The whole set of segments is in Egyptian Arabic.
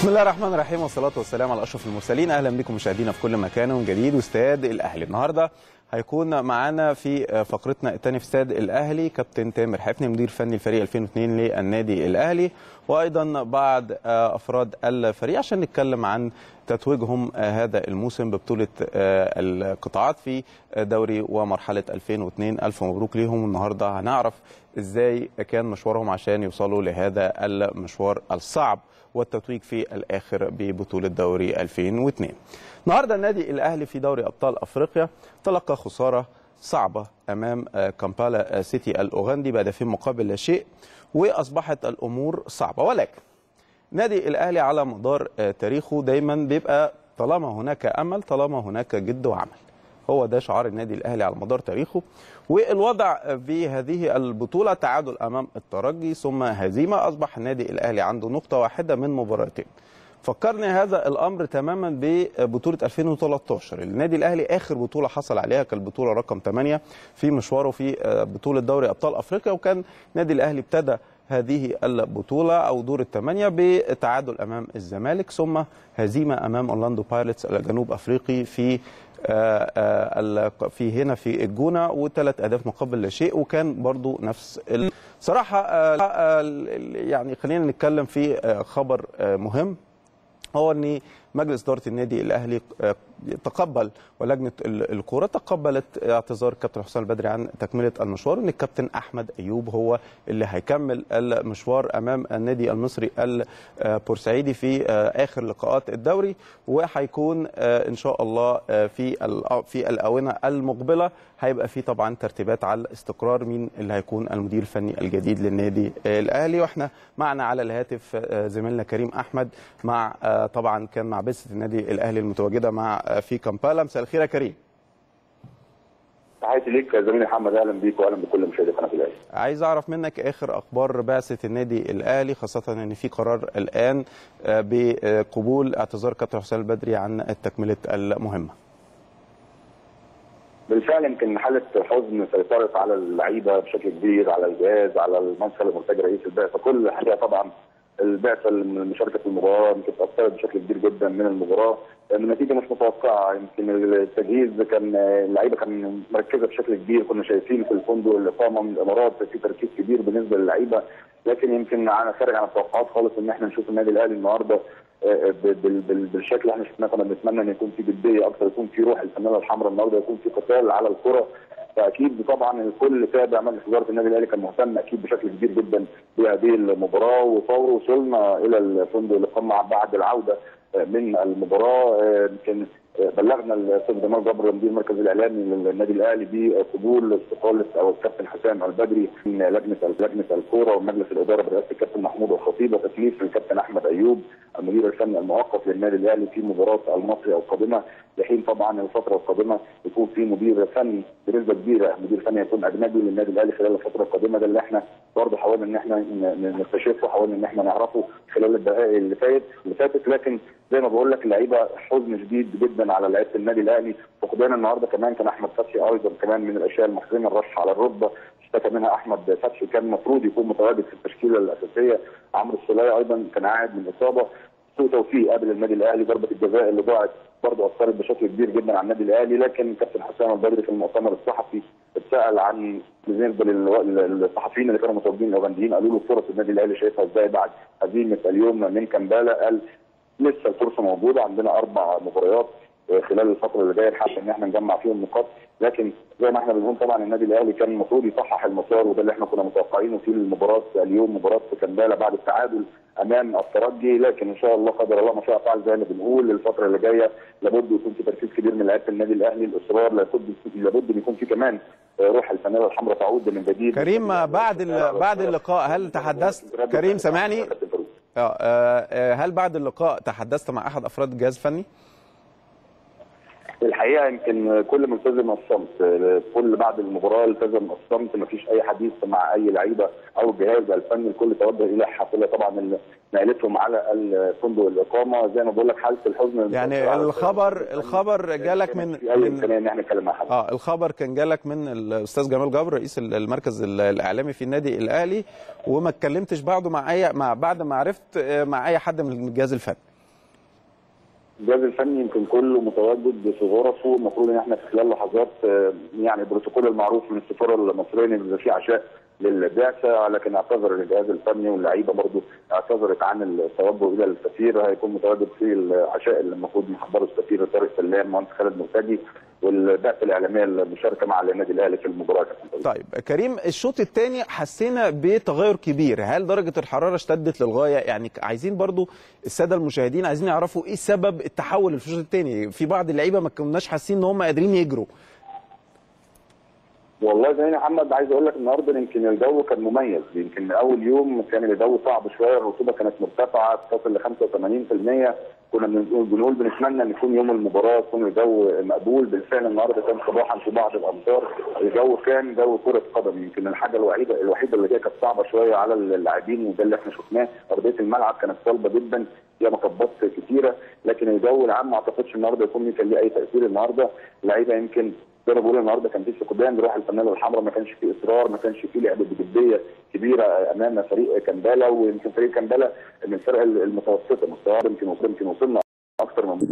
بسم الله الرحمن الرحيم والصلاة والسلام على أشرف المرسلين أهلا بكم مشاهدينا في كل مكان وجديد واستاد الأهلي النهاردة هيكون معانا في فقرتنا الثانية في استاد الأهلي كابتن تامر حفني مدير فني الفريق 2002 للنادي الأهلي وأيضا بعض أفراد الفريق عشان نتكلم عن تتويجهم هذا الموسم ببطولة القطاعات في دوري ومرحلة 2002 ألف مبروك ليهم النهاردة هنعرف إزاي كان مشوارهم عشان يوصلوا لهذا المشوار الصعب والتتويج في الاخر ببطوله دوري 2002. النهارده النادي الاهلي في دوري ابطال افريقيا تلقى خساره صعبه امام كامبالا سيتي الاوغندي بهدفين مقابل لا شيء واصبحت الامور صعبه ولكن نادي الاهلي على مدار تاريخه دايما بيبقى طالما هناك امل طالما هناك جد وعمل. هو ده شعار النادي الاهلي على مدار تاريخه والوضع في هذه البطوله تعادل امام الترجي ثم هزيمه اصبح النادي الاهلي عنده نقطه واحده من مباراتين فكرني هذا الامر تماما ببطوله 2013 النادي الاهلي اخر بطوله حصل عليها كانت البطوله رقم 8 في مشواره في بطوله دوري ابطال افريقيا وكان النادي الاهلي ابتدى هذه البطولة أو دور الثمانية بتعادل أمام الزمالك ثم هزيمة أمام أورلاندو بايرتس الجنوب أفريقي في في هنا في الجونه وثلاث اهداف مقابل لا شيء وكان برضو نفس صراحه يعني خلينا نتكلم في خبر مهم هو ان مجلس اداره النادي الاهلي تقبل ولجنه الكوره تقبلت اعتذار كابتن حسام البدري عن تكمله المشوار ان الكابتن احمد ايوب هو اللي هيكمل المشوار امام النادي المصري البورسعيدي في اخر لقاءات الدوري وهيكون ان شاء الله في في الاونه المقبله هيبقى في طبعا ترتيبات على استقرار مين اللي هيكون المدير الفني الجديد للنادي الاهلي واحنا معنا على الهاتف زميلنا كريم احمد مع طبعا كان مع بعثه النادي الاهلي المتواجده مع في كامبالا مساء الخير يا كريم تحياتي ليك يا زميلي محمد اهلا بيك واهلا بكل مشاهدي قناه الاهلي عايز اعرف منك اخر اخبار بعثه النادي الاهلي خاصه ان في قرار الان بقبول اعتذار كابتن حسام البدري عن تكمله المهمه بالفعل يمكن حاله حزن سيطرت على اللعيبه بشكل كبير على الجهاز على المنصب المرتجي رئيس البعثه كل حاجه طبعا البعثه المشاركه في المباراه يمكن تاثرت بشكل كبير جدا من المباراه النتيجه مش متوقعه يمكن التجهيز كان اللعيبه كان مركزه بشكل كبير كنا شايفين في الفندق الاقامه من الامارات في تركيز كبير بالنسبه للعيبه لكن يمكن عن خارج عن التوقعات خالص ان احنا نشوف النادي الاهلي النهارده بالشكل اللي احنا شفناه كنا بنتمنى ان يكون في جديه اكثر يكون في روح الفنانه الحمراء النهارده يكون في قتال على الكره فاكيد طبعا الكل تابع مجلس اداره النادي الاهلي كان مهتم اكيد بشكل كبير جدا بهذه المباراه وفور وصلنا الى الفندق الاقامه بعد العوده من المباراه يمكن بلغنا الاستاذ جمال جبر مدير المركز الاعلامي للنادي الاهلي بقبول استقاله او الكابتن حسام البدري من لجنه لجنه الكوره ومجلس الاداره برئاسه الكابتن محمود الخطيب وتكليف الكابتن احمد ايوب المدير الفني المؤقت للنادي الاهلي في مباراه المصري القادمه لحين طبعا الفتره القادمه يكون في مدير فني بنسبه كبيره مدير فني يكون اجنبي للنادي الاهلي خلال الفتره القادمه ده اللي احنا برضه حاولنا ان احنا نكتشفه حاولنا ان احنا نعرفه خلال الدقائق اللي فاتت اللي فاتت لكن زي ما بقول لك اللعيبه حزن شديد جدا على لعيبه النادي الاهلي فقدان النهارده كمان كان احمد فتحي ايضا كمان من الاشياء المحزنه الرش على الركبه اشتكى منها احمد فتحي كان المفروض يكون متواجد في التشكيله الاساسيه عمرو السوليه ايضا كان قاعد من اصابه سوء توفيق قبل النادي الاهلي ضربه الجزاء اللي ضاعت برضه اثرت بشكل كبير جدا على النادي الاهلي لكن كابتن حسام البدري في المؤتمر الصحفي اتسال عن بالنسبه للصحفيين اللي كانوا متواجدين الاوغنديين قالوا له فرص النادي الاهلي شايفها ازاي بعد هزيمه اليوم من كامبالا قال لسه الفرصه موجوده عندنا اربع مباريات خلال الفتره اللي جايه نحاول ان احنا نجمع فيهم نقاط لكن زي ما احنا بنقول طبعا النادي الاهلي كان المفروض يصحح المسار وده اللي احنا كنا متوقعينه في المباراه اليوم مباراه كامبالا بعد التعادل امام الترجي لكن ان شاء الله قدر الله ما شاء فعل زي ما بنقول الفتره اللي جايه لابد يكون في تركيز كبير من لعيبه النادي الاهلي الاصرار لابد لابد ان يكون في كمان روح الفانيلا الحمراء تعود من جديد كريم بعد بعد اللقاء هل تحدثت كريم سامعني اه هل بعد اللقاء تحدثت مع احد افراد الجهاز الفني؟ الحقيقه يمكن كل ملتزم الصمت كل بعد المباراه التزم الصمت ما فيش اي حديث مع اي لعيبه او الجهاز الفني الكل توجه الى حافله طبعا نقلتهم على الفندق الاقامه زي ما بقول لك حاله الحزن يعني الخبر الخبر جالك من اي امكانيه ان احنا نتكلم مع حد اه الخبر كان جالك من الاستاذ جمال جبر رئيس المركز الاعلامي في النادي الاهلي وما اتكلمتش بعده مع اي مع بعد ما عرفت مع اي حد من الجهاز الفني الجهاز الفني يمكن كله متواجد في غرفه المفروض ان احنا في خلال لحظات آه، يعني البروتوكول المعروف من السفاره المصريه ان بيبقى في عشاء للبعثه لكن اعتذر الجهاز الفني واللعيبه برضو اعتذرت عن التوجه الى السفير هيكون متواجد في العشاء اللي المفروض محضره السفير طارق سلام مهندس خالد مرتجي والبعثه الاعلاميه المشاركه مع النادي الاهلي في المباراه طيب كريم الشوط الثاني حسينا بتغير كبير هل درجه الحراره اشتدت للغايه يعني عايزين برضو الساده المشاهدين عايزين يعرفوا ايه سبب التحول في الشوط الثاني في بعض اللعيبه ما كناش حاسين ان هم قادرين يجروا والله زي محمد عايز اقول لك النهارده يمكن الجو كان مميز يمكن اول يوم كان الجو صعب شويه الرطوبه كانت مرتفعه تصل ل 85% كنا بنقول بنقول بنتمنى ان يكون يوم المباراه يكون الجو مقبول بالفعل النهارده كان صباحا في بعض الامطار الجو كان جو كره قدم يمكن الحاجه الوحيده الوحيده اللي هي كانت صعبه شويه على اللاعبين وده اللي احنا شفناه ارضيه الملعب كانت صلبه جدا فيها مطبات كتيره لكن الجو العام ما اعتقدش النهارده يكون كان ليه اي تاثير النهارده اللعيبه يمكن زي ما بقول النهارده كان في فقدان لروح الفنانه الحمراء ما كانش في اصرار ما كانش في لعب بجديه كبيره امام فريق كامبالا ويمكن فريق كامبالا من الفرق المتوسطه مستواه يمكن وصل يمكن وصلنا اكثر من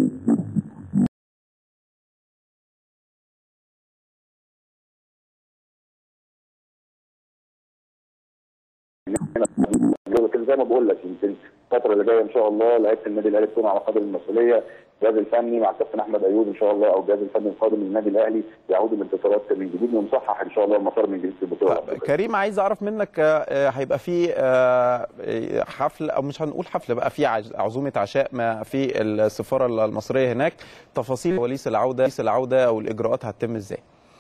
لكن زي ما بقول لك يمكن الفتره اللي جايه ان شاء الله لعيبه النادي الاهلي تكون على قدر المسؤوليه الجهاز الفني مع الكابتن احمد ايوب ان شاء الله او الجهاز الفني القادم للنادي الاهلي يعود الانتصارات من جديد ونصحح ان شاء الله المسار من جديد في البطوله طيب كريم عايز اعرف منك آه، هيبقى في آه، حفل او مش هنقول حفل بقى في عز- عزومه عشاء ما في السفاره المصريه هناك تفاصيل كواليس العوده كواليس العوده او الاجراءات هتتم ازاي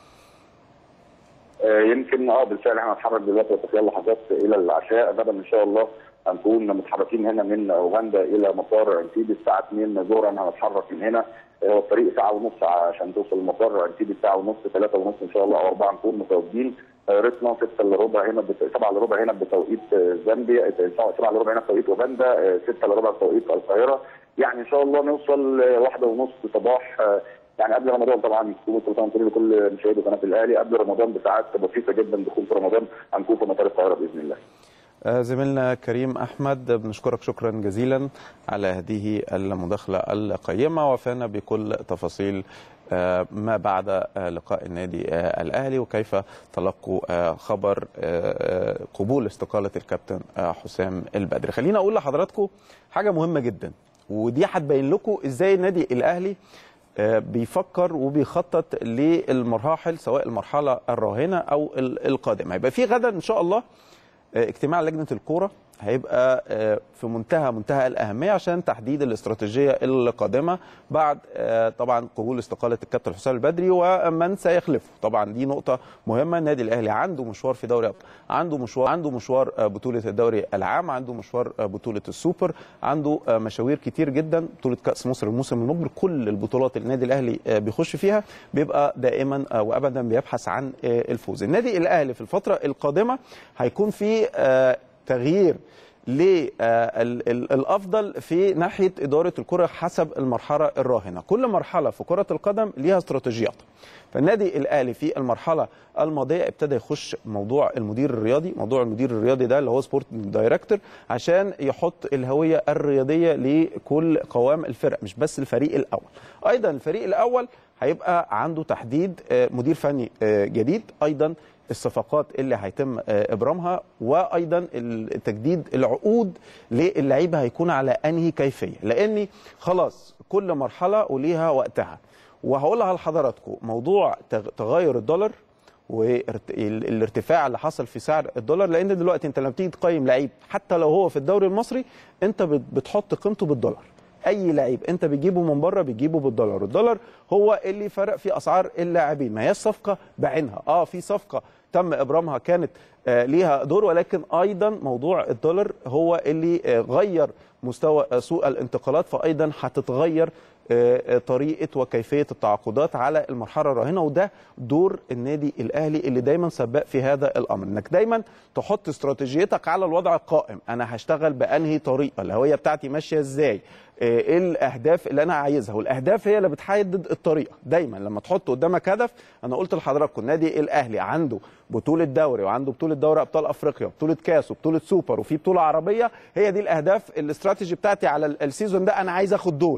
آه، يمكن اه بالفعل احنا هنتحرك دلوقتي في خلال لحظات الى العشاء غدا ان شاء الله هنكون متحركين هنا من اوغندا الى مطار انتيبي الساعه 2 ظهرا هنتحرك من هنا آه، هو الطريق ساعه ونص عشان توصل المطار انتيبي ساعه ونص ثلاثه ونص ان شاء الله او اربعه نكون متواجدين طيارتنا 6 الا ربع هنا بت... 7 الا ربع هنا بتوقيت آه، زامبيا 7 الا ربع هنا بتوقيت اوغندا 6 الا ربع بتوقيت القاهره يعني ان شاء الله نوصل آه، واحده ونص صباح آه، يعني قبل رمضان طبعا كل سنه وانتم لكل مشاهدي قناه الاهلي قبل رمضان بساعات بسيطه جدا دخول في رمضان هنكون في مطار القاهره باذن الله. آه، زميلنا كريم احمد بنشكرك شكرا جزيلا على هذه المداخله القيمه وفانا بكل تفاصيل آه، ما بعد آه، لقاء النادي آه، الاهلي وكيف تلقوا آه، خبر آه، آه، قبول استقاله الكابتن آه، حسام البدري خلينا اقول لحضراتكم حاجه مهمه جدا ودي هتبين لكم ازاي النادي الاهلي آه، بيفكر وبيخطط للمراحل سواء المرحله الراهنه او ال- القادمه هيبقى في غدا ان شاء الله آه، اجتماع لجنه الكوره هيبقى آه، في منتهى منتهى الاهميه عشان تحديد الاستراتيجيه القادمه بعد آه، طبعا قبول استقاله الكابتن حسام البدري ومن سيخلفه طبعا دي نقطه مهمه النادي الاهلي عنده مشوار في دوري أبطال. عنده مشوار عنده مشوار آه، بطوله الدوري العام عنده مشوار آه، بطوله السوبر عنده آه، مشاوير كتير جدا بطوله كاس مصر الموسم المقبل كل البطولات اللي النادي الاهلي آه، بيخش فيها بيبقى دائما آه، وابدا بيبحث عن آه، الفوز النادي الاهلي في الفتره القادمه هيكون في آه، تغيير للافضل في ناحيه اداره الكره حسب المرحله الراهنه كل مرحله في كره القدم ليها استراتيجيات فالنادي الاهلي في المرحله الماضيه ابتدى يخش موضوع المدير الرياضي موضوع المدير الرياضي ده اللي هو سبورت دايركتور عشان يحط الهويه الرياضيه لكل قوام الفرق مش بس الفريق الاول ايضا الفريق الاول هيبقى عنده تحديد آه، مدير فني آه، جديد ايضا الصفقات اللي هيتم آه، ابرامها وايضا ال- تجديد العقود للعيبه هيكون على انهي كيفيه لاني خلاص كل مرحله وليها وقتها وهقولها لحضراتكم موضوع تغ- تغير الدولار والارتفاع اللي حصل في سعر الدولار لان دلوقتي انت لما بتيجي تقيم لعيب حتى لو هو في الدوري المصري انت بت- بتحط قيمته بالدولار اي لعيب انت بتجيبه من بره بتجيبه بالدولار الدولار هو اللي فرق في اسعار اللاعبين ما هي الصفقه بعينها اه في صفقه تم ابرامها كانت آه ليها دور ولكن ايضا موضوع الدولار هو اللي آه غير مستوى آه سوق الانتقالات فايضا هتتغير آه، آه، طريقه وكيفيه التعاقدات على المرحله الراهنه وده دور النادي الاهلي اللي دايما سباق في هذا الامر انك دايما تحط استراتيجيتك على الوضع القائم انا هشتغل بانهي طريقه الهويه بتاعتي ماشيه ازاي آه، ايه الاهداف اللي انا عايزها والاهداف هي اللي بتحدد الطريقه دايما لما تحط قدامك هدف انا قلت لحضراتكم النادي الاهلي عنده بطوله دوري وعنده بطوله دوري ابطال افريقيا وبطوله كاس وبطوله سوبر وفي بطوله عربيه هي دي الاهداف الاستراتيجي بتاعتي على ال- السيزون ده انا عايز اخد دول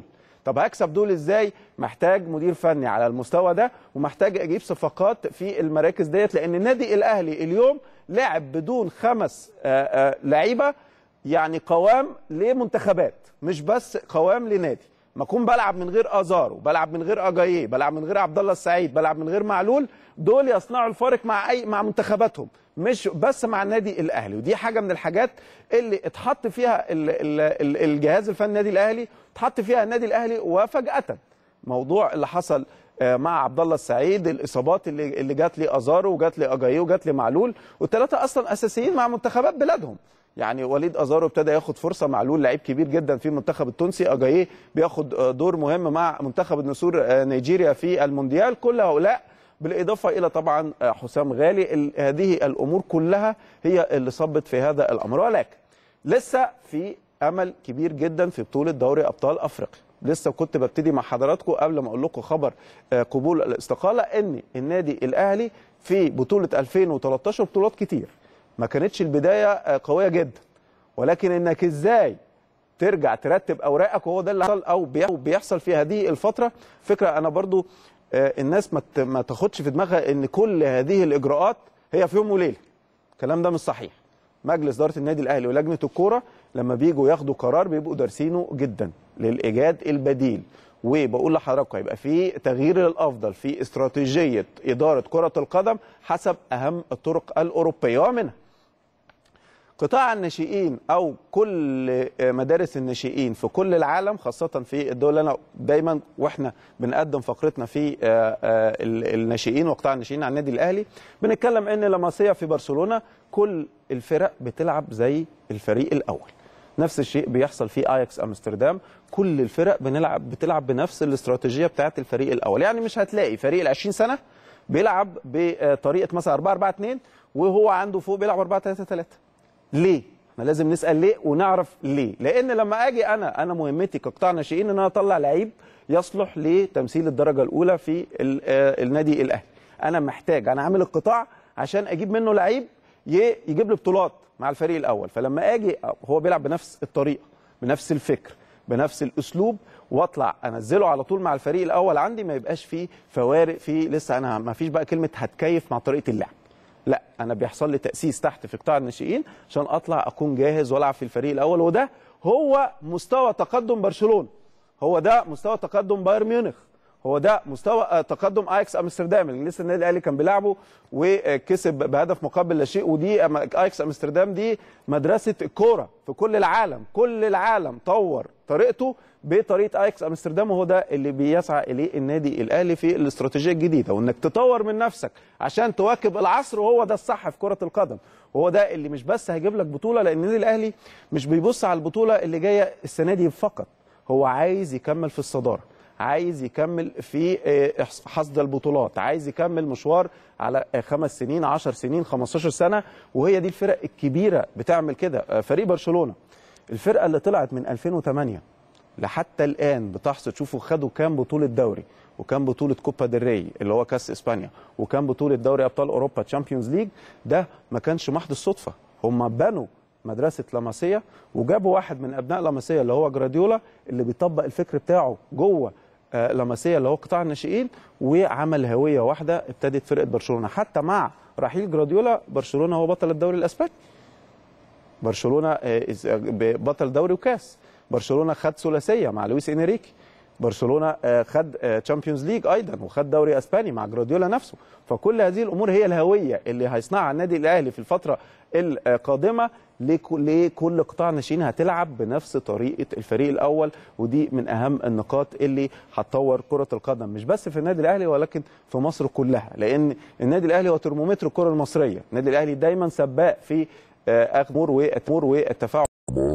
طب هكسب دول ازاي محتاج مدير فني على المستوى ده ومحتاج اجيب صفقات في المراكز ديت لان النادي الاهلي اليوم لعب بدون خمس آه، آه، لعيبه يعني قوام لمنتخبات مش بس قوام لنادي ما اكون بلعب من غير ازارو بلعب من غير اجاييه بلعب من غير عبد الله السعيد بلعب من غير معلول دول يصنعوا الفارق مع اي مع منتخباتهم مش بس مع النادي الاهلي ودي حاجه من الحاجات اللي اتحط فيها ال ال ال الجهاز الفني النادي الاهلي اتحط فيها النادي الاهلي وفجاه موضوع اللي حصل آه، مع عبد الله السعيد الاصابات اللي اللي جات لي ازارو وجات لي اجاييه وجات لي معلول والثلاثه اصلا اساسيين مع منتخبات بلادهم يعني وليد ازارو ابتدى ياخد فرصه معلول لعيب كبير جدا في المنتخب التونسي اجاييه بياخد آه، دور مهم مع منتخب النسور آه، نيجيريا في المونديال كل هؤلاء بالاضافه الى طبعا آه، حسام غالي ال- هذه الامور كلها هي اللي صبت في هذا الامر ولكن لسه في امل كبير جدا في بطوله دوري ابطال افريقيا لسه كنت ببتدي مع حضراتكم قبل ما اقول لكم خبر آه، قبول الاستقاله ان النادي الاهلي في بطوله 2013 بطولات كتير ما كانتش البدايه آه، قويه جدا ولكن انك ازاي ترجع ترتب اوراقك وهو ده اللي حصل او بي- بيحصل في هذه الفتره فكره انا برضو آه، الناس ما ت- ما تاخدش في دماغها ان كل هذه الاجراءات هي في يوم وليله الكلام ده مش صحيح مجلس اداره النادي الاهلي ولجنه الكوره لما بيجوا ياخدوا قرار بيبقوا دارسينه جدا للايجاد البديل وبقول لحضراتكم هيبقى في تغيير للافضل في استراتيجيه اداره كره القدم حسب اهم الطرق الاوروبيه ومنها قطاع الناشئين او كل مدارس الناشئين في كل العالم خاصه في الدول اللي انا دايما واحنا بنقدم فقرتنا في آه، آه، الناشئين وقطاع الناشئين على النادي الاهلي بنتكلم ان لاماسيا في برشلونه كل الفرق بتلعب زي الفريق الاول نفس الشيء بيحصل في اياكس امستردام كل الفرق بنلعب بتلعب بنفس الاستراتيجيه بتاعه الفريق الاول يعني مش هتلاقي فريق ال 20 سنه بيلعب بطريقه مثلا 4 4 2 وهو عنده فوق بيلعب 4 3 3 ليه؟ احنا لازم نسال ليه ونعرف ليه لان لما اجي انا انا مهمتي كقطاع ناشئين ان انا اطلع لعيب يصلح لتمثيل الدرجه الاولى في ال- آه، النادي الاهلي انا محتاج انا عامل القطاع عشان اجيب منه لعيب ي- يجيب لي بطولات مع الفريق الاول فلما اجي هو بيلعب بنفس الطريقه بنفس الفكر بنفس الاسلوب واطلع انزله على طول مع الفريق الاول عندي ما يبقاش فيه فوارق في لسه انا ما فيش بقى كلمه هتكيف مع طريقه اللعب لا انا بيحصل لي تاسيس تحت في قطاع الناشئين عشان اطلع اكون جاهز والعب في الفريق الاول وده هو مستوى تقدم برشلونه هو ده مستوى تقدم بايرن ميونخ هو ده مستوى آه، تقدم اياكس امستردام اللي لسه النادي الاهلي كان بيلعبه وكسب بهدف مقابل لا شيء ودي أما- اياكس امستردام دي مدرسه الكوره في كل العالم كل العالم طور طريقته بطريقه اياكس امستردام وهو ده اللي بيسعى اليه النادي الاهلي في الاستراتيجيه الجديده وانك تطور من نفسك عشان تواكب العصر وهو ده الصح في كره القدم وهو ده اللي مش بس هيجيب لك بطوله لان النادي الاهلي مش بيبص على البطوله اللي جايه السنه دي فقط هو عايز يكمل في الصداره عايز يكمل في آه، حصد البطولات عايز يكمل مشوار على آه، خمس سنين عشر سنين 15 سنة وهي دي الفرق الكبيرة بتعمل كده آه، فريق برشلونة الفرقة اللي طلعت من 2008 لحتى الآن بتحصد شوفوا خدوا كام بطولة دوري وكام بطولة كوبا ديل ري اللي هو كاس اسبانيا وكام بطولة دوري ابطال اوروبا تشامبيونز ليج ده ما كانش محض الصدفة هم بنوا مدرسة لاماسيا وجابوا واحد من ابناء لاماسيا اللي هو جراديولا اللي بيطبق الفكر بتاعه جوه آه، لاماسيا اللي هو قطاع الناشئين وعمل هويه واحده ابتدت فرقه برشلونه حتى مع رحيل جراديولا برشلونه هو بطل الدوري الاسباني برشلونه آه، إز- ب- بطل دوري وكاس برشلونه خد ثلاثيه مع لويس انريكي برشلونه آه، خد تشامبيونز ليج ايضا وخد دوري اسباني مع جراديولا نفسه فكل هذه الامور هي الهويه اللي هيصنعها النادي الاهلي في الفتره القادمه لك- لكل قطاع ناشئين هتلعب بنفس طريقه الفريق الاول ودي من اهم النقاط اللي هتطور كره القدم مش بس في النادي الاهلي ولكن في مصر كلها لان النادي الاهلي هو ترمومتر الكره المصريه النادي الاهلي دايما سباق في آه، اخذ امور والامور والتفاعل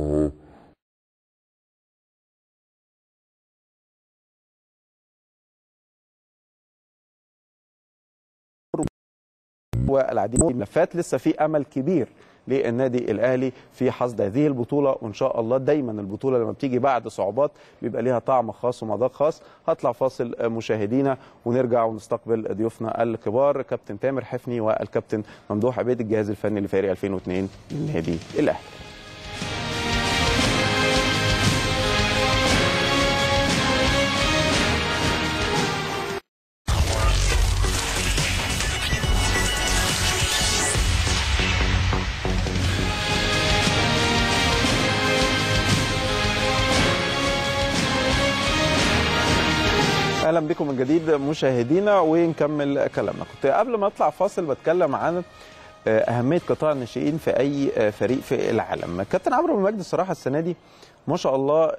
والعديد من الملفات لسه في امل كبير للنادي الاهلي في حصد هذه البطوله وان شاء الله دايما البطوله لما بتيجي بعد صعوبات بيبقى ليها طعم خاص ومذاق خاص هطلع فاصل مشاهدينا ونرجع ونستقبل ضيوفنا الكبار كابتن تامر حفني والكابتن ممدوح عبيد الجهاز الفني لفريق 2002 للنادي الاهلي اهلا بكم من جديد مشاهدينا ونكمل كلامنا كنت قبل ما اطلع فاصل بتكلم عن اهميه قطاع الناشئين في اي فريق في العالم كابتن عمرو بن مجدي الصراحه السنه دي ما شاء الله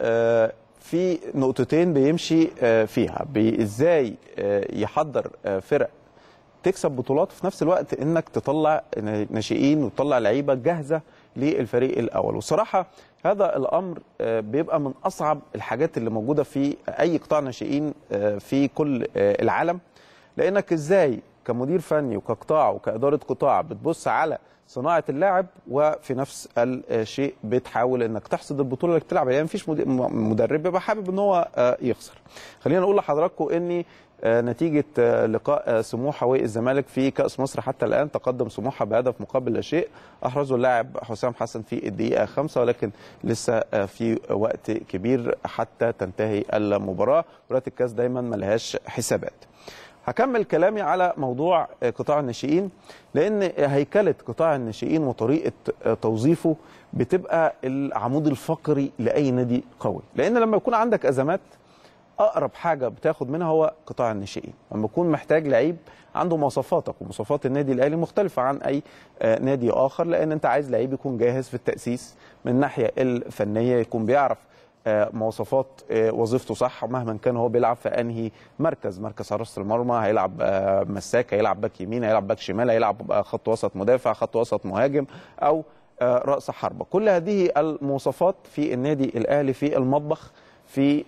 في نقطتين بيمشي فيها ازاي يحضر فرق تكسب بطولات وفي نفس الوقت انك تطلع ناشئين وتطلع لعيبه جاهزه للفريق الاول والصراحه هذا الامر بيبقى من اصعب الحاجات اللي موجوده في اي قطاع ناشئين في كل العالم لانك ازاي كمدير فني وكقطاع وكاداره قطاع بتبص على صناعه اللاعب وفي نفس الشيء بتحاول انك تحصد البطوله اللي بتلعب عليها مفيش مدرب بيبقى حابب ان هو يخسر خلينا نقول لحضراتكم ان نتيجة لقاء سموحة والزمالك في كأس مصر حتى الآن تقدم سموحة بهدف مقابل لا شيء أحرزه اللاعب حسام حسن في الدقيقة خمسة ولكن لسه في وقت كبير حتى تنتهي المباراة مباراة الكاس دايما ملهاش حسابات هكمل كلامي على موضوع قطاع الناشئين لان هيكله قطاع الناشئين وطريقه توظيفه بتبقى العمود الفقري لاي نادي قوي لان لما يكون عندك ازمات اقرب حاجه بتاخد منها هو قطاع الناشئين لما يكون محتاج لعيب عنده مواصفاتك ومواصفات النادي الاهلي مختلفه عن اي نادي اخر لان انت عايز لعيب يكون جاهز في التاسيس من الناحيه الفنيه يكون بيعرف مواصفات وظيفته صح مهما كان هو بيلعب في انهي مركز مركز حراسه المرمى هيلعب مساك هيلعب باك يمين هيلعب باك شمال هيلعب خط وسط مدافع خط وسط مهاجم او راس حربه كل هذه المواصفات في النادي الاهلي في المطبخ في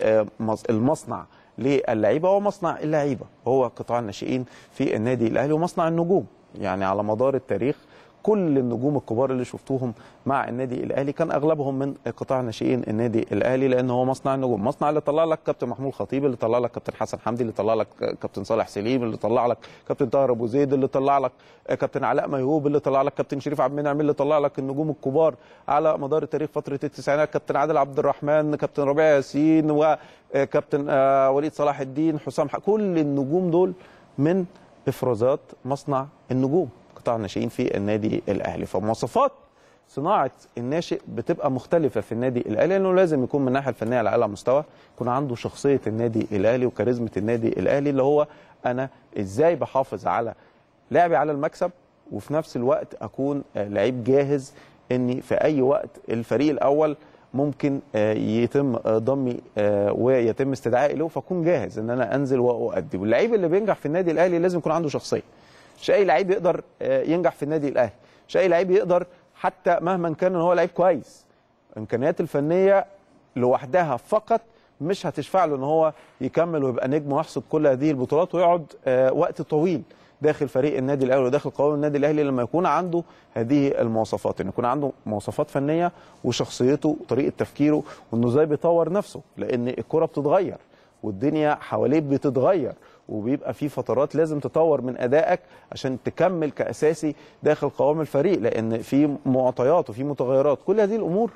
المصنع للعيبه هو مصنع اللعيبه هو قطاع الناشئين في النادي الاهلي ومصنع النجوم يعني على مدار التاريخ كل النجوم الكبار اللي شفتوهم مع النادي الاهلي كان اغلبهم من قطاع ناشئين النادي الاهلي لان هو مصنع النجوم مصنع اللي طلع لك كابتن محمود خطيب اللي طلع لك كابتن حسن حمدي اللي طلع لك كابتن صالح سليم اللي طلع لك كابتن طاهر ابو زيد اللي طلع لك كابتن علاء ميهوب اللي طلع لك كابتن شريف عبد المنعم اللي طلع لك النجوم الكبار على مدار التاريخ فتره التسعينات كابتن عادل عبد الرحمن كابتن ربيع ياسين وكابتن وليد صلاح الدين حسام كل النجوم دول من افرازات مصنع النجوم قطاع الناشئين في النادي الاهلي فمواصفات صناعه الناشئ بتبقى مختلفه في النادي الاهلي لانه لازم يكون من الناحيه الفنيه على اعلى مستوى يكون عنده شخصيه النادي الاهلي وكاريزما النادي الاهلي اللي هو انا ازاي بحافظ على لعبي على المكسب وفي نفس الوقت اكون لعيب جاهز اني في اي وقت الفريق الاول ممكن يتم ضمي ويتم استدعائي له فاكون جاهز ان انا انزل واؤدي واللعيب اللي بينجح في النادي الاهلي لازم يكون عنده شخصيه مش اي لعيب يقدر ينجح في النادي الاهلي مش اي لعيب يقدر حتى مهما كان ان هو لعيب كويس الامكانيات الفنيه لوحدها فقط مش هتشفع له ان هو يكمل ويبقى نجم ويحصد كل هذه البطولات ويقعد وقت طويل داخل فريق النادي الاهلي وداخل قوام النادي الاهلي لما يكون عنده هذه المواصفات ان يكون عنده مواصفات فنيه وشخصيته وطريقه تفكيره وانه ازاي بيطور نفسه لان الكره بتتغير والدنيا حواليك بتتغير وبيبقى في فترات لازم تطور من ادائك عشان تكمل كاساسي داخل قوام الفريق لان في معطيات وفي متغيرات كل هذه الامور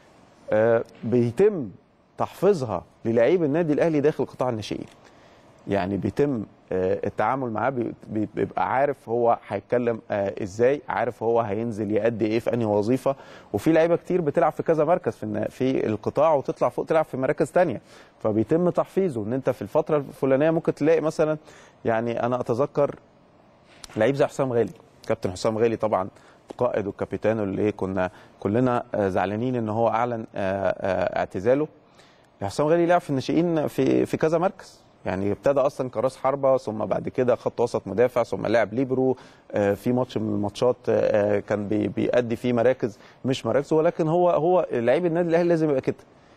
آه بيتم تحفيظها للعيب النادي الاهلي داخل قطاع الناشئين يعني بيتم آه التعامل معاه بيبقى عارف هو هيتكلم آه ازاي عارف هو هينزل يأدي ايه في انهي وظيفه وفي لعيبه كتير بتلعب في كذا مركز في في القطاع وتطلع فوق تلعب في مراكز تانية فبيتم تحفيظه ان انت في الفتره الفلانيه ممكن تلاقي مثلا يعني انا اتذكر لعيب زي حسام غالي كابتن حسام غالي طبعا قائد والكابيتان اللي كنا كلنا زعلانين ان هو اعلن اعتزاله حسام غالي لعب في الناشئين في في كذا مركز يعني ابتدى اصلا كراس حربه ثم بعد كده خط وسط مدافع ثم لعب ليبرو في ماتش من الماتشات كان بيأدي فيه مراكز مش مراكزه ولكن هو هو لعيب النادي الاهلي لازم يبقى كده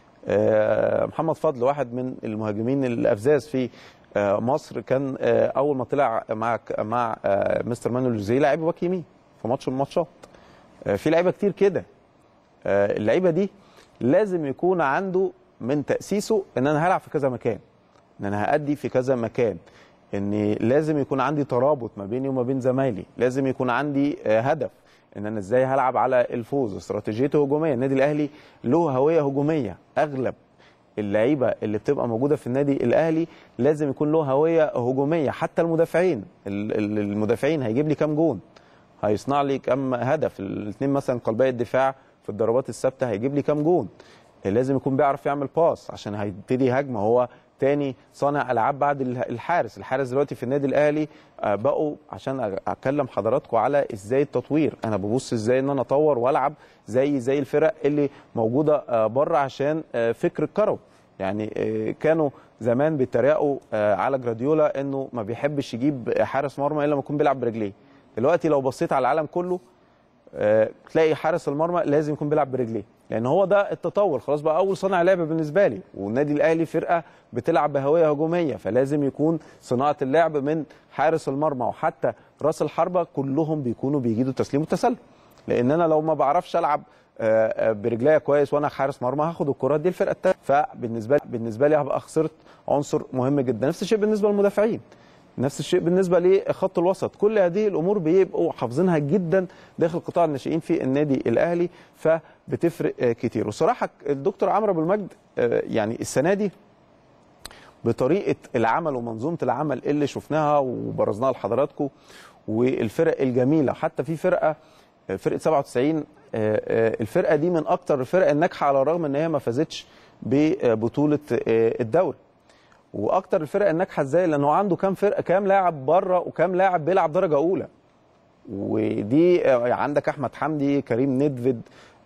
محمد فضل واحد من المهاجمين الافزاز في مصر كان اول ما طلع مع مع مستر مانويل جوزيه لعب باك يمين في ماتش من الماتشات في لعيبه كتير كده اللعيبه دي لازم يكون عنده من تاسيسه ان انا هلعب في كذا مكان ان انا هادي في كذا مكان ان لازم يكون عندي ترابط ما بيني وما بين زمايلي لازم يكون عندي هدف ان انا ازاي هلعب على الفوز استراتيجيته هجوميه النادي الاهلي له هويه هجوميه اغلب اللعيبه اللي بتبقى موجوده في النادي الاهلي لازم يكون له هويه هجوميه حتى المدافعين المدافعين هيجيب لي كام جون هيصنع لي كام هدف الاثنين مثلا قلبي الدفاع في الضربات الثابته هيجيب لي كام جون لازم يكون بيعرف يعمل باس عشان هيبتدي هجمه هو تاني صانع العاب بعد الحارس الحارس دلوقتي في النادي الاهلي بقوا عشان اكلم حضراتكم على ازاي التطوير انا ببص ازاي ان انا اطور والعب زي زي الفرق اللي موجوده بره عشان فكر الكروي يعني كانوا زمان بيتريقوا على جراديولا انه ما بيحبش يجيب حارس مرمى الا لما يكون بيلعب برجليه دلوقتي لو بصيت على العالم كله تلاقي حارس المرمى لازم يكون بيلعب برجليه لان هو ده التطور خلاص بقى اول صانع لعب بالنسبه لي والنادي الاهلي فرقه بتلعب بهويه هجوميه فلازم يكون صناعه اللعب من حارس المرمى وحتى راس الحربه كلهم بيكونوا بيجيدوا تسليم وتسلل لان انا لو ما بعرفش العب برجليا كويس وانا حارس مرمى هاخد الكرات دي الفرقه الثانيه فبالنسبه لي بالنسبه لي هبقى خسرت عنصر مهم جدا نفس الشيء بالنسبه للمدافعين نفس الشيء بالنسبه لخط الوسط كل هذه الامور بيبقوا حافظينها جدا داخل قطاع الناشئين في النادي الاهلي فبتفرق كتير وصراحه الدكتور عمرو ابو المجد يعني السنه دي بطريقه العمل ومنظومه العمل اللي شفناها وبرزناها لحضراتكم والفرق الجميله حتى في فرقه فرقه 97 الفرقه دي من اكتر الفرق الناجحه على الرغم ان هي ما فازتش ببطوله الدوري واكتر الفرق الناجحه ازاي لانه عنده كام فرقه كام لاعب بره وكام لاعب بيلعب درجه اولى ودي عندك احمد حمدي كريم ندفد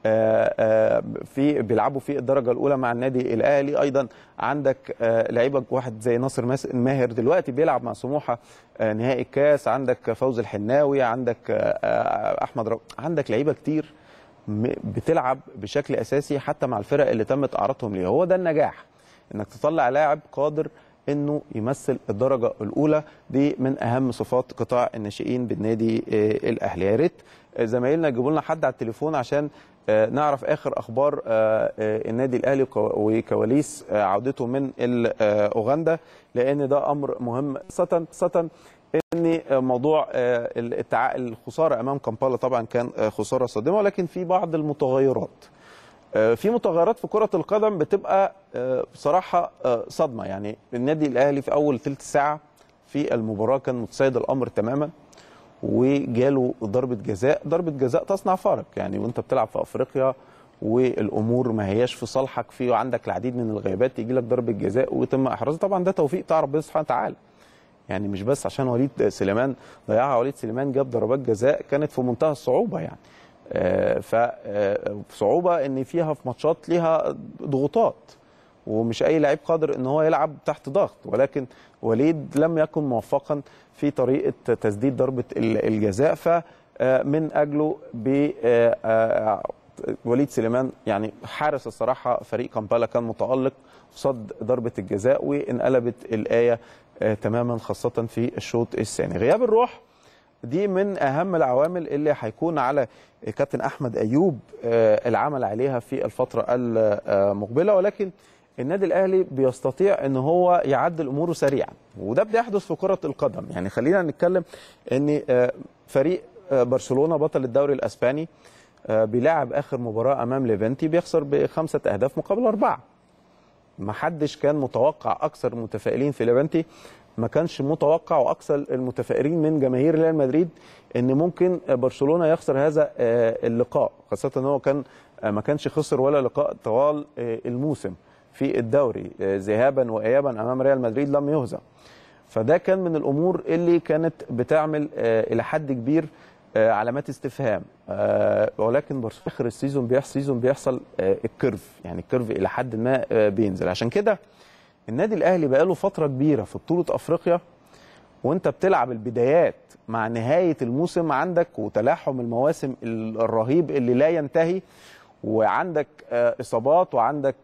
في بيلعبوا في الدرجه الاولى مع النادي الاهلي ايضا عندك لعيبه واحد زي ناصر ماهر دلوقتي بيلعب مع سموحه نهائي الكاس عندك فوز الحناوي عندك احمد رو... عندك لعيبه كتير بتلعب بشكل اساسي حتى مع الفرق اللي تمت اعارتهم ليها هو ده النجاح انك تطلع لاعب قادر انه يمثل الدرجه الاولى دي من اهم صفات قطاع الناشئين بالنادي الاهلي يا ريت زمايلنا يجيبوا لنا حد على التليفون عشان نعرف اخر اخبار النادي الاهلي وكواليس عودته من اوغندا لان ده امر مهم خاصه خاصه ان موضوع الخساره امام كامبالا طبعا كان خساره صادمه ولكن في بعض المتغيرات في متغيرات في كره القدم بتبقى بصراحه صدمه يعني النادي الاهلي في اول ثلث ساعه في المباراه كان متسيد الامر تماما وجاله ضربه جزاء ضربه جزاء تصنع فارق يعني وانت بتلعب في افريقيا والامور ما هياش في صالحك في عندك العديد من الغيابات يجي لك ضربه جزاء ويتم احرازها طبعا ده توفيق بتاع ربنا سبحانه وتعالى يعني مش بس عشان وليد سليمان ضيعها وليد سليمان جاب ضربات جزاء كانت في منتهى الصعوبه يعني فصعوبه ان فيها في ماتشات ليها ضغوطات ومش اي لعيب قادر ان هو يلعب تحت ضغط ولكن وليد لم يكن موفقا في طريقه تسديد ضربه الجزاء فمن اجله ب وليد سليمان يعني حارس الصراحه فريق كامبالا كان متالق صد ضربه الجزاء وانقلبت الايه تماما خاصه في الشوط الثاني غياب الروح دي من اهم العوامل اللي هيكون على كابتن احمد ايوب العمل عليها في الفتره المقبله ولكن النادي الاهلي بيستطيع ان هو يعدل اموره سريعا وده بيحدث في كره القدم يعني خلينا نتكلم ان فريق برشلونه بطل الدوري الاسباني بيلعب اخر مباراه امام ليفنتي بيخسر بخمسه اهداف مقابل اربعه ما حدش كان متوقع اكثر المتفائلين في ليفنتي ما كانش متوقع واكثر المتفائلين من جماهير ريال مدريد ان ممكن برشلونه يخسر هذا اللقاء خاصه ان هو كان ما كانش خسر ولا لقاء طوال الموسم في الدوري ذهابا وايابا امام ريال مدريد لم يهزم فده كان من الامور اللي كانت بتعمل الى حد كبير علامات استفهام ولكن اخر السيزون بيحصل سيزون بيحصل الكيرف يعني الكيرف الى حد ما بينزل عشان كده النادي الاهلي بقاله فتره كبيره في بطوله افريقيا وانت بتلعب البدايات مع نهايه الموسم عندك وتلاحم المواسم الرهيب اللي لا ينتهي وعندك اصابات وعندك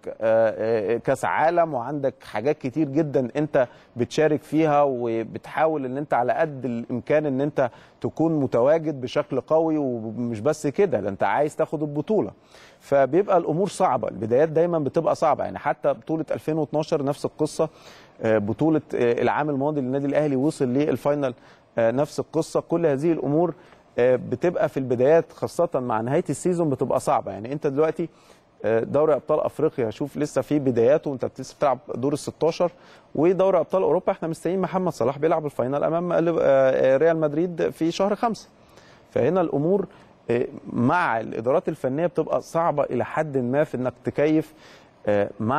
كاس عالم وعندك حاجات كتير جدا انت بتشارك فيها وبتحاول ان انت على قد الامكان ان انت تكون متواجد بشكل قوي ومش بس كده ده انت عايز تاخد البطوله فبيبقى الامور صعبه البدايات دايما بتبقى صعبه يعني حتى بطوله 2012 نفس القصه بطوله العام الماضي للنادي الاهلي وصل للفاينل نفس القصه كل هذه الامور بتبقى في البدايات خاصة مع نهاية السيزون بتبقى صعبة يعني انت دلوقتي دوري ابطال افريقيا شوف لسه في بداياته وانت لسه بتلعب دور ال 16 ودوري ابطال اوروبا احنا مستنيين محمد صلاح بيلعب الفاينل امام ريال مدريد في شهر خمسة فهنا الامور مع الادارات الفنيه بتبقى صعبه الى حد ما في انك تكيف مع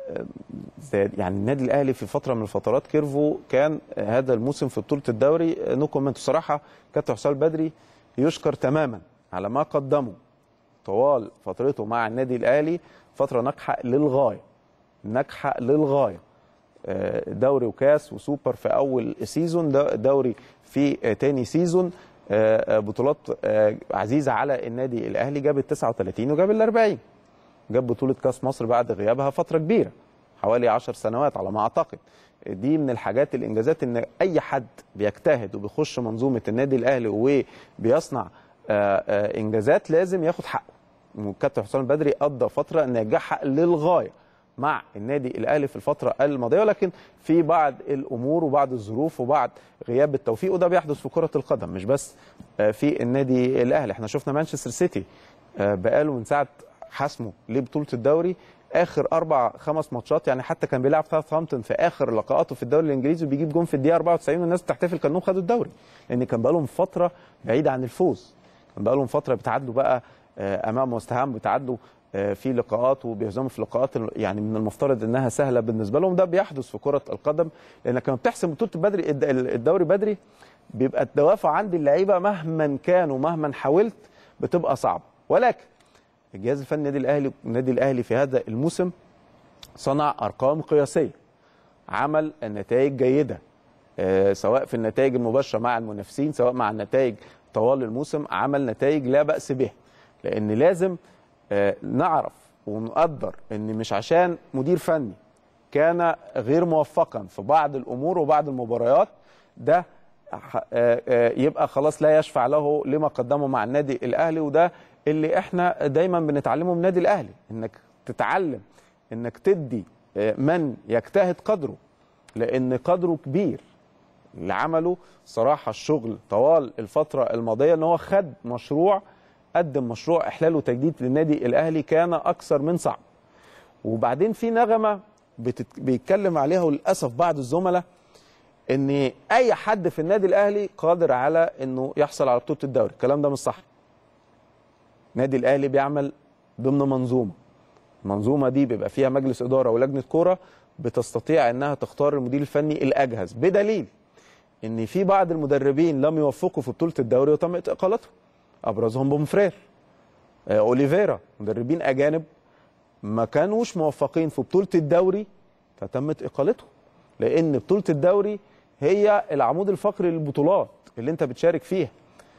زاد يعني النادي الاهلي في فتره من الفترات كيرفو كان هذا الموسم في بطوله الدوري نو كومنت بصراحه كابتن حسام البدري يشكر تماما على ما قدمه طوال فترته مع النادي الاهلي فتره ناجحه للغايه ناجحه للغايه دوري وكاس وسوبر في اول سيزون دوري في تاني سيزون بطولات عزيزه على النادي الاهلي جاب ال 39 وجاب ال 40 جاب بطوله كاس مصر بعد غيابها فتره كبيره حوالي 10 سنوات على ما اعتقد دي من الحاجات الانجازات ان اي حد بيجتهد وبيخش منظومه النادي الاهلي وبيصنع انجازات لازم ياخد حقه والكابتن حسام البدري قضى فتره ناجحه للغايه مع النادي الاهلي في الفتره الماضيه ولكن في بعض الامور وبعض الظروف وبعض غياب التوفيق وده بيحدث في كره القدم مش بس في النادي الاهلي احنا شفنا مانشستر سيتي بقاله من ساعه حسمه لبطوله الدوري اخر اربع خمس ماتشات يعني حتى كان بيلعب ساوثهامبتون في اخر لقاءاته في الدوري الانجليزي وبيجيب جون في الدقيقه 94 والناس بتحتفل كانهم خدوا الدوري لان كان بقالهم فتره بعيده عن الفوز كان بقالهم فتره بيتعادلوا بقى امام وستهام بيتعادلوا في لقاءات وبيهزموا في لقاءات يعني من المفترض انها سهله بالنسبه لهم ده بيحدث في كره القدم لانك لما بتحسم بطوله بدري الدوري بدري بيبقى الدوافع عند اللعيبه مهما كان ومهما حاولت بتبقى صعبه ولكن الجهاز الفني النادي الاهلي النادي الاهلي في هذا الموسم صنع ارقام قياسيه عمل نتائج جيده سواء في النتائج المباشره مع المنافسين سواء مع النتائج طوال الموسم عمل نتائج لا باس بها لان لازم نعرف ونقدر ان مش عشان مدير فني كان غير موفقا في بعض الامور وبعض المباريات ده يبقى خلاص لا يشفع له لما قدمه مع النادي الاهلي وده اللي احنا دايما بنتعلمه من النادي الاهلي انك تتعلم انك تدي من يجتهد قدره لان قدره كبير اللي عمله صراحه الشغل طوال الفتره الماضيه ان هو خد مشروع قدم مشروع احلال وتجديد للنادي الاهلي كان اكثر من صعب وبعدين في نغمه بتت... بيتكلم عليها وللاسف بعض الزملاء ان اي حد في النادي الاهلي قادر على انه يحصل على بطوله الدوري الكلام ده مش صح النادي الاهلي بيعمل ضمن منظومه المنظومه دي بيبقى فيها مجلس اداره ولجنه كوره بتستطيع انها تختار المدير الفني الاجهز بدليل ان في بعض المدربين لم يوفقوا في بطوله الدوري وتم اقالتهم ابرزهم بومفرير آه، اوليفيرا مدربين اجانب ما كانوش موفقين في بطوله الدوري فتمت اقالتهم لان بطوله الدوري هي العمود الفقري للبطولات اللي انت بتشارك فيها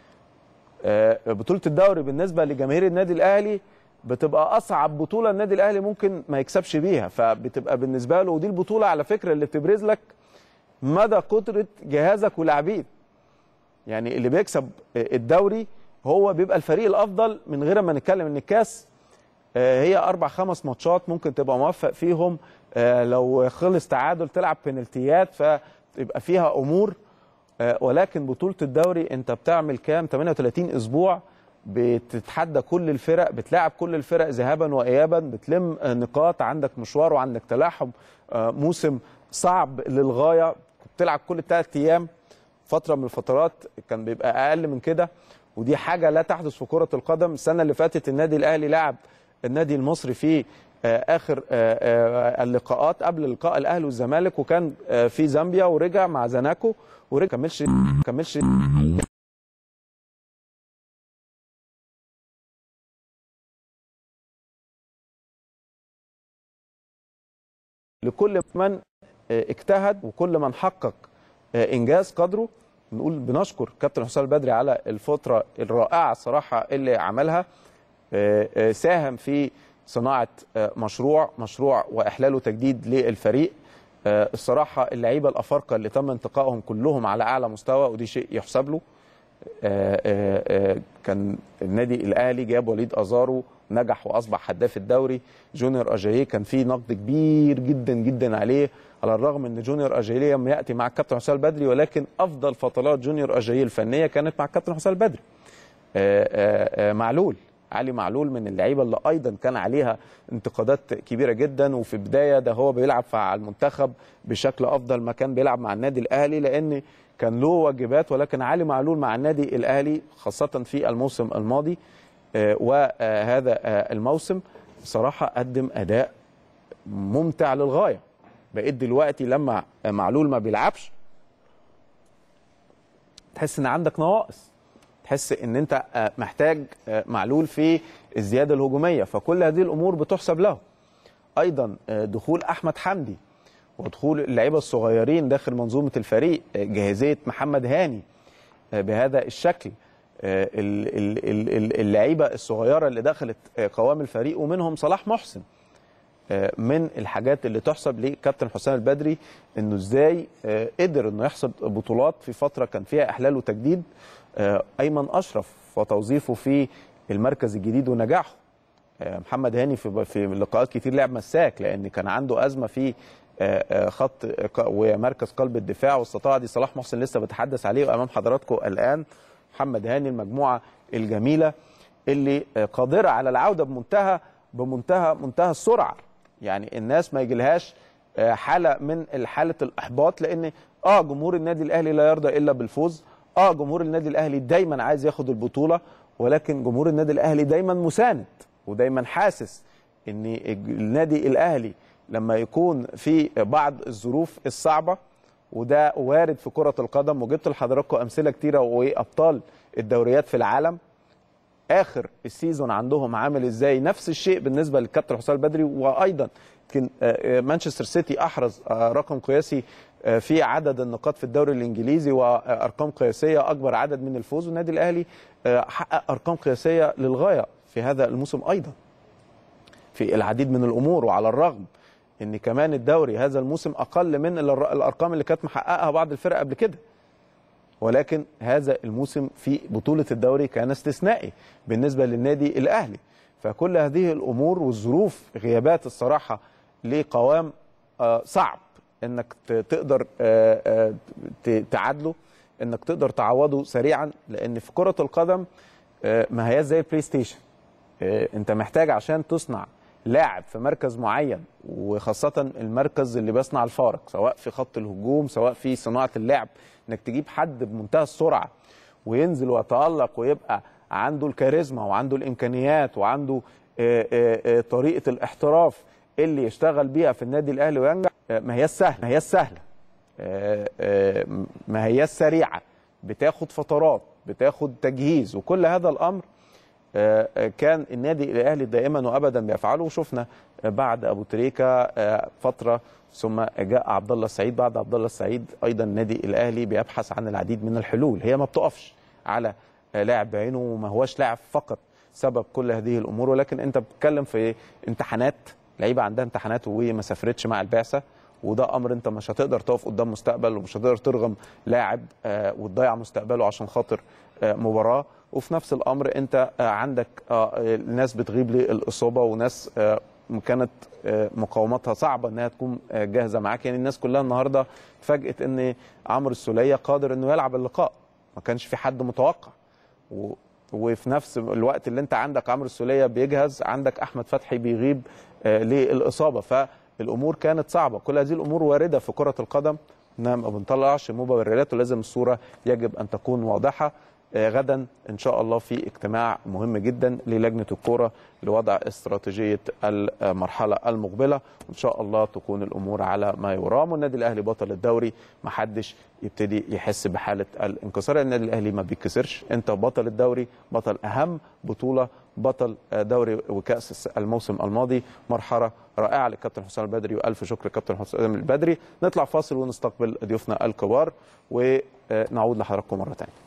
آه، بطوله الدوري بالنسبه لجماهير النادي الاهلي بتبقى اصعب بطوله النادي الاهلي ممكن ما يكسبش بيها فبتبقى بالنسبه له ودي البطوله على فكره اللي بتبرز لك مدى قدره جهازك ولاعبين يعني اللي بيكسب الدوري هو بيبقى الفريق الافضل من غير ما نتكلم ان الكاس آه، هي اربع خمس ماتشات ممكن تبقى موفق فيهم آه، لو خلص تعادل تلعب بنالتيات فتبقى فيها امور آه، ولكن بطوله الدوري انت بتعمل كام 38 اسبوع بتتحدى كل الفرق بتلاعب كل الفرق ذهابا وايابا بتلم آه، نقاط عندك مشوار وعندك تلاحم آه، موسم صعب للغايه بتلعب كل ثلاث ايام فتره من الفترات كان بيبقى اقل من كده ودي حاجه لا تحدث في كره القدم السنه اللي فاتت النادي الاهلي لعب النادي المصري في آه، اخر آه، آه، اللقاءات قبل لقاء الاهلي والزمالك وكان آه، في زامبيا ورجع مع زناكو ورجع كملش كملش لكل من آه، اجتهد وكل من حقق آه، انجاز قدره نقول بنشكر كابتن حسام البدري على الفتره الرائعه الصراحه اللي عملها آه، آه، ساهم في صناعه آه، مشروع مشروع واحلال وتجديد للفريق آه، الصراحه اللعيبه الافارقه اللي تم انتقائهم كلهم على اعلى مستوى ودي شيء يحسب له آه، آه، آه، كان النادي الاهلي جاب وليد ازارو نجح واصبح هداف الدوري جونيور اجاييه كان في نقد كبير جدا جدا عليه على الرغم ان جونيور اجاييه لم ياتي مع الكابتن حسام البدري ولكن افضل فترات جونيور اجاييه الفنيه كانت مع الكابتن حسام البدري آه، آه، آه، معلول علي معلول من اللعيبه اللي ايضا كان عليها انتقادات كبيره جدا وفي بدايه ده هو بيلعب مع المنتخب بشكل افضل ما كان بيلعب مع النادي الاهلي لان كان له واجبات ولكن علي معلول مع النادي الاهلي خاصه في الموسم الماضي آه، وهذا آه، الموسم صراحه قدم اداء ممتع للغايه بقيت دلوقتي لما معلول ما بيلعبش تحس ان عندك نواقص تحس ان انت آه، محتاج آه، معلول في الزياده الهجوميه فكل هذه الامور بتحسب له ايضا آه، دخول احمد حمدي ودخول اللعيبه الصغيرين داخل منظومه الفريق آه، جاهزيه محمد هاني آه، بهذا الشكل آه، ال- ال- ال- ال- اللعيبه الصغيره اللي دخلت آه، قوام الفريق ومنهم صلاح محسن آه، من الحاجات اللي تحسب لكابتن حسام البدري انه ازاي آه، قدر انه يحصد بطولات في فتره كان فيها احلال وتجديد آه، ايمن اشرف وتوظيفه في المركز الجديد ونجاحه آه، محمد هاني في في لقاءات كتير لعب مساك لان كان عنده ازمه في آه، آه، خط ق- ومركز قلب الدفاع واستطاع دي صلاح محسن لسه بتحدث عليه امام حضراتكم الان محمد هاني المجموعه الجميله اللي آه، قادره على العوده بمنتهى بمنتهى منتهى السرعه يعني الناس ما يجيلهاش آه، حاله من حاله الاحباط لان اه جمهور النادي الاهلي لا يرضى الا بالفوز اه جمهور النادي الاهلي دايما عايز ياخد البطوله ولكن جمهور النادي الاهلي دايما مساند ودايما حاسس ان النادي الاهلي لما يكون في بعض الظروف الصعبه وده وارد في كره القدم وجبت لحضراتكم امثله كتيره وابطال الدوريات في العالم اخر السيزون عندهم عامل ازاي نفس الشيء بالنسبه للكابتن حسام البدري وايضا يمكن آه، آه، مانشستر سيتي احرز آه، رقم قياسي آه، في عدد النقاط في الدوري الانجليزي وارقام قياسيه اكبر عدد من الفوز والنادي الاهلي آه، حقق ارقام قياسيه للغايه في هذا الموسم ايضا في العديد من الامور وعلى الرغم ان كمان الدوري هذا الموسم اقل من الر- الارقام اللي كانت محققها بعض الفرق قبل كده ولكن هذا الموسم في بطولة الدوري كان استثنائي بالنسبة للنادي الأهلي فكل هذه الأمور والظروف غيابات الصراحة لقوام آه، صعب انك ت- تقدر آه، آه، ت- تعادله انك تقدر تعوضه سريعا لان في كرة القدم آه، ما هياش زي البلاي ستيشن آه، انت محتاج عشان تصنع لاعب في مركز معين وخاصة المركز اللي بيصنع الفارق سواء في خط الهجوم سواء في صناعة اللعب انك تجيب حد بمنتهى السرعة وينزل ويتألق ويبقى عنده الكاريزما وعنده الإمكانيات وعنده آه، آه، آه، طريقة الاحتراف اللي يشتغل بيها في النادي الأهلي وينجح آه، ما هي سهلة ما هي سهلة آه، آه، ما هي سريعة بتاخد فترات بتاخد تجهيز وكل هذا الأمر آه، آه، كان النادي الاهلي دائما وابدا بيفعله وشفنا آه، بعد ابو تريكه آه، فتره ثم جاء عبد الله السعيد بعد عبد الله السعيد ايضا النادي الاهلي بيبحث عن العديد من الحلول هي ما بتقفش على آه، لاعب بعينه وما هوش لاعب فقط سبب كل هذه الامور ولكن انت بتتكلم في امتحانات لعيبه عندها امتحانات وما سافرتش مع البعثه وده امر انت مش هتقدر تقف قدام مستقبل ومش هتقدر ترغم لاعب آه، وتضيع مستقبله عشان خاطر آه، مباراه وفي نفس الامر انت آه، عندك آه، آه، ناس بتغيب للاصابه وناس آه، كانت آه، مقاومتها صعبه انها تكون آه، جاهزه معاك يعني الناس كلها النهارده فاجئت ان عمرو السوليه قادر انه يلعب اللقاء ما كانش في حد متوقع و... وفي نفس الوقت اللي انت عندك عمرو السوليه بيجهز عندك احمد فتحي بيغيب آه للاصابه فالامور كانت صعبه كل هذه الامور وارده في كره القدم انها ما بنطلعش مبررات ولازم الصوره يجب ان تكون واضحه آه غدا ان شاء الله في اجتماع مهم جدا للجنه الكوره لوضع استراتيجيه المرحله المقبله وان شاء الله تكون الامور على ما يرام والنادي الاهلي بطل الدوري ما حدش يبتدي يحس بحاله الانكسار النادي الاهلي ما بيتكسرش انت بطل الدوري بطل اهم بطوله بطل دوري وكاس الموسم الماضي مرحله رائعه للكابتن حسام البدري والف شكر للكابتن حسام البدري نطلع فاصل ونستقبل ضيوفنا الكبار ونعود لحضراتكم مره ثانيه